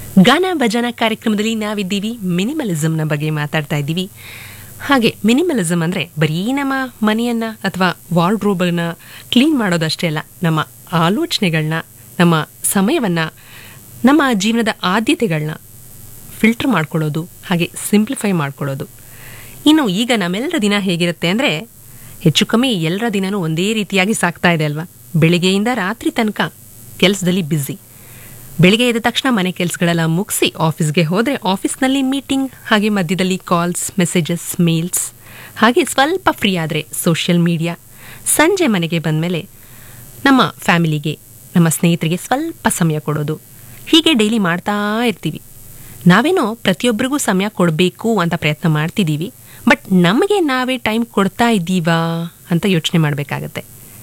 ಗಾನ ಭಜನ ಕಾರ್ಯಕ್ರಮದಲ್ಲಿ ನಾವಿದ್ದೀವಿ ಮಿನಿಮಲಿಸಮ್ನ ಬಗ್ಗೆ ಮಾತಾಡ್ತಾ ಇದ್ದೀವಿ ಹಾಗೆ ಮಿನಿಮಲಿಸಮ್ ಅಂದರೆ ಬರೀ ನಮ್ಮ ಮನೆಯನ್ನು ಅಥವಾ ವಾರ್ಡ್ರೋಬನ್ನು ಕ್ಲೀನ್ ಮಾಡೋದಷ್ಟೇ ಅಲ್ಲ ನಮ್ಮ ಆಲೋಚನೆಗಳನ್ನ ನಮ್ಮ ಸಮಯವನ್ನು ನಮ್ಮ ಜೀವನದ ಆದ್ಯತೆಗಳನ್ನ ಫಿಲ್ಟರ್ ಮಾಡ್ಕೊಳ್ಳೋದು ಹಾಗೆ ಸಿಂಪ್ಲಿಫೈ ಮಾಡ್ಕೊಳ್ಳೋದು ಇನ್ನು ಈಗ ನಮ್ಮೆಲ್ಲರ ದಿನ ಹೇಗಿರುತ್ತೆ ಅಂದರೆ ಹೆಚ್ಚು ಕಮ್ಮಿ ಎಲ್ಲರ ದಿನನೂ ಒಂದೇ ರೀತಿಯಾಗಿ ಸಾಕ್ತಾ ಇದೆ ಅಲ್ವಾ ಬೆಳಿಗ್ಗೆಯಿಂದ ರಾತ್ರಿ ತನಕ ಕೆಲಸದಲ್ಲಿ ಬ್ಯುಸಿ ಬೆಳಿಗ್ಗೆ ಎದ್ದ ತಕ್ಷಣ ಮನೆ ಕೆಲಸಗಳೆಲ್ಲ ಮುಗಿಸಿ ಆಫೀಸ್ಗೆ ಹೋದರೆ ಆಫೀಸ್ನಲ್ಲಿ ಮೀಟಿಂಗ್ ಹಾಗೆ ಮಧ್ಯದಲ್ಲಿ ಕಾಲ್ಸ್ ಮೆಸೇಜಸ್ ಮೇಲ್ಸ್ ಹಾಗೆ ಸ್ವಲ್ಪ ಫ್ರೀ ಆದರೆ ಸೋಷಿಯಲ್ ಮೀಡಿಯಾ ಸಂಜೆ ಮನೆಗೆ ಬಂದಮೇಲೆ ನಮ್ಮ ಫ್ಯಾಮಿಲಿಗೆ ನಮ್ಮ ಸ್ನೇಹಿತರಿಗೆ ಸ್ವಲ್ಪ ಸಮಯ ಕೊಡೋದು ಹೀಗೆ ಡೈಲಿ ಮಾಡ್ತಾ ಇರ್ತೀವಿ ನಾವೇನೋ ಪ್ರತಿಯೊಬ್ಬರಿಗೂ ಸಮಯ ಕೊಡಬೇಕು ಅಂತ ಪ್ರಯತ್ನ ಮಾಡ್ತಿದ್ದೀವಿ ಬಟ್ ನಮಗೆ ನಾವೇ ಟೈಮ್ ಕೊಡ್ತಾ ಇದ್ದೀವಾ ಅಂತ ಯೋಚನೆ ಮಾಡಬೇಕಾಗತ್ತೆ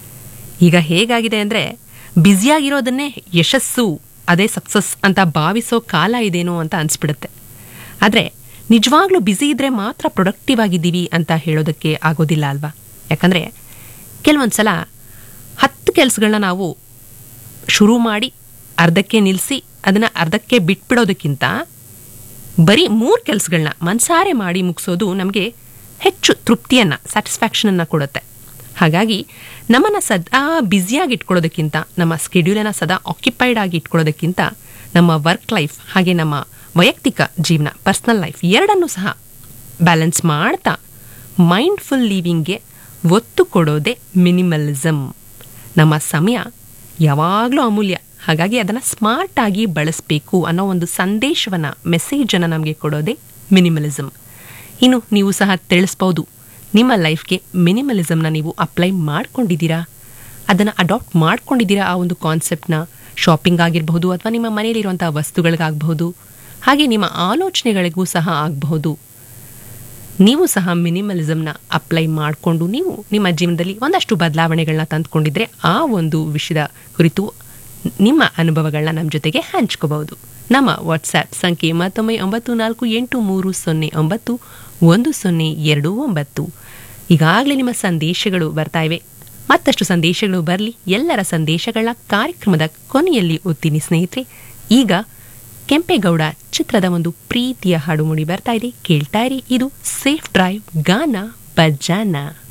ಈಗ ಹೇಗಾಗಿದೆ ಅಂದರೆ ಬ್ಯುಸಿಯಾಗಿರೋದನ್ನೇ ಯಶಸ್ಸು ಅದೇ ಸಕ್ಸಸ್ ಅಂತ ಭಾವಿಸೋ ಕಾಲ ಇದೇನೋ ಅಂತ ಅನಿಸ್ಬಿಡುತ್ತೆ ಆದರೆ ನಿಜವಾಗ್ಲೂ ಬ್ಯುಸಿ ಇದ್ದರೆ ಮಾತ್ರ ಪ್ರೊಡಕ್ಟಿವ್ ಆಗಿದ್ದೀವಿ ಅಂತ ಹೇಳೋದಕ್ಕೆ ಆಗೋದಿಲ್ಲ ಅಲ್ವಾ ಯಾಕಂದರೆ ಕೆಲವೊಂದು ಸಲ ಹತ್ತು ಕೆಲಸಗಳನ್ನ ನಾವು ಶುರು ಮಾಡಿ ಅರ್ಧಕ್ಕೆ ನಿಲ್ಲಿಸಿ ಅದನ್ನು ಅರ್ಧಕ್ಕೆ ಬಿಟ್ಬಿಡೋದಕ್ಕಿಂತ ಬರೀ ಮೂರು ಕೆಲಸಗಳನ್ನ ಮನ್ಸಾರೆ ಮಾಡಿ ಮುಗಿಸೋದು ನಮಗೆ ಹೆಚ್ಚು ತೃಪ್ತಿಯನ್ನು ಸ್ಯಾಟಿಸ್ಫ್ಯಾಕ್ಷನನ್ನು ಕೊಡುತ್ತೆ ಹಾಗಾಗಿ ನಮ್ಮನ್ನು ಸದಾ ಬ್ಯುಸಿಯಾಗಿ ಇಟ್ಕೊಳ್ಳೋದಕ್ಕಿಂತ ನಮ್ಮ ಸ್ಕೆಡ್ಯೂಲನ್ನು ಸದಾ ಆಕ್ಯುಪೈಡ್ ಆಗಿ ಇಟ್ಕೊಳ್ಳೋದಕ್ಕಿಂತ ನಮ್ಮ ವರ್ಕ್ ಲೈಫ್ ಹಾಗೆ ನಮ್ಮ ವೈಯಕ್ತಿಕ ಜೀವನ ಪರ್ಸ್ನಲ್ ಲೈಫ್ ಎರಡನ್ನೂ ಸಹ ಬ್ಯಾಲೆನ್ಸ್ ಮಾಡ್ತಾ ಮೈಂಡ್ಫುಲ್ ಲೀವಿಂಗ್ಗೆ ಒತ್ತು ಕೊಡೋದೇ ಮಿನಿಮಲಿಸಮ್ ನಮ್ಮ ಸಮಯ ಯಾವಾಗಲೂ ಅಮೂಲ್ಯ ಹಾಗಾಗಿ ಅದನ್ನು ಸ್ಮಾರ್ಟಾಗಿ ಬಳಸಬೇಕು ಅನ್ನೋ ಒಂದು ಸಂದೇಶವನ್ನು ಮೆಸೇಜನ್ನು ನಮಗೆ ಕೊಡೋದೇ ಮಿನಿಮಲಿಸಮ್ ಇನ್ನು ನೀವು ಸಹ ತಿಳಿಸ್ಬೋದು ನಿಮ್ಮ ಲೈಫ್ಗೆ ಮಿನಿಮಲಿಸಮ್ನ ನೀವು ಅಪ್ಲೈ ಮಾಡ್ಕೊಂಡಿದ್ದೀರಾ ಅದನ್ನು ಅಡಾಪ್ಟ್ ಮಾಡ್ಕೊಂಡಿದ್ದೀರಾ ಆ ಒಂದು ಕಾನ್ಸೆಪ್ಟ್ನ ಶಾಪಿಂಗ್ ಆಗಿರಬಹುದು ಅಥವಾ ನಿಮ್ಮ ಮನೆಯಲ್ಲಿರುವಂಥ ವಸ್ತುಗಳಿಗಾಗಬಹುದು ಹಾಗೆ ನಿಮ್ಮ ಆಲೋಚನೆಗಳಿಗೂ ಸಹ ಆಗಬಹುದು ನೀವು ಸಹ ಮಿನಿಮಲಿಸಮ್ನ ಅಪ್ಲೈ ಮಾಡಿಕೊಂಡು ನೀವು ನಿಮ್ಮ ಜೀವನದಲ್ಲಿ ಒಂದಷ್ಟು ಬದಲಾವಣೆಗಳನ್ನ ತಂದುಕೊಂಡಿದ್ರೆ ಆ ಒಂದು ವಿಷಯದ ಕುರಿತು ನಿಮ್ಮ ಅನುಭವಗಳನ್ನ ನಮ್ಮ ಜೊತೆಗೆ ಹಂಚ್ಕೋಬಹುದು ನಮ್ಮ ವಾಟ್ಸ್ಆ್ಯಪ್ ಸಂಖ್ಯೆ ಮತ್ತೊಮ್ಮೆ ಒಂಬತ್ತು ನಾಲ್ಕು ಎಂಟು ಮೂರು ಸೊನ್ನೆ ಒಂಬತ್ತು ಒಂದು ಸೊನ್ನೆ ಎರಡು ಒಂಬತ್ತು ಈಗಾಗಲೇ ನಿಮ್ಮ ಸಂದೇಶಗಳು ಬರ್ತಾ ಇವೆ ಮತ್ತಷ್ಟು ಸಂದೇಶಗಳು ಬರಲಿ ಎಲ್ಲರ ಸಂದೇಶಗಳ ಕಾರ್ಯಕ್ರಮದ ಕೊನೆಯಲ್ಲಿ ಓದ್ತೀನಿ ಸ್ನೇಹಿತರೆ ಈಗ ಕೆಂಪೇಗೌಡ ಚಿತ್ರದ ಒಂದು ಪ್ರೀತಿಯ ಹಾಡು ಮೂಡಿ ಬರ್ತಾ ಇದೆ ಕೇಳ್ತಾ ಇರಿ ಇದು ಸೇಫ್ ಡ್ರೈವ್ ಗಾನ ಬಜಾನ